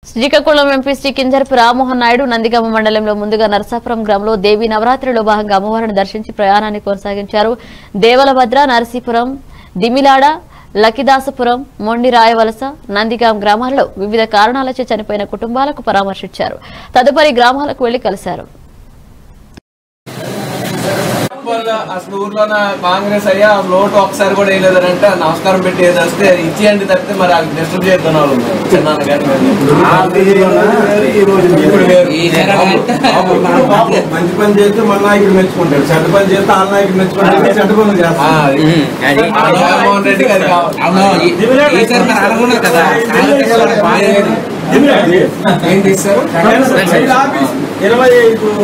Srikakulam MP Shri Kinjarapu Rammohan Naidu Nandigama మండలంలో ముందుగా నరసాపురం గ్రామంలో దేవి నవరాత్రిలో భాగంగా అమ్మవారిని దర్శించి ప్రయాణాన్ని కొనసాగించారు దేవలభద్ర నరసీపురం దిమిలాడ లకిదాసపురం మొండి రాయవలస నందిగాం గ్రామాల్లో వివిధ కారణాలచే చనిపోయిన కుటుంబాలకు పరామర్శించారు తదుపరి గ్రామాలకు వెళ్లి కలిశారు వల్ల అసలు ఊర్లోన కాంగ్రెస్ అయ్యా లోటు ఒకసారి కూడా వేయలేదంటే నమస్కారం పెట్టి ఏది వస్తే ఇచ్చేయండి తప్పితే మరి వాళ్ళకి డిస్టర్బ్ చేస్తున్న వాళ్ళు చిన్నాన్న గారి ఇప్పుడు వేరు. పాపం, మంచి పని చేస్తే మన నాయకుడు మెచ్చుకుంటాడు చెడ్డ పని చేస్తే ఆ నాయకుడు మెచ్చుకుంటాడు చెడ్డ పనులు ఆ, చేస్తాడు అది. ఆ జగన్మోహన్ రెడ్డికి అది కావాలి ఈసారి మరి అనుకున్నారు కదా కాంగ్రెస్ వాళ్ళకి బాగా ఏం తీస్తారు ఇరవై ఐదు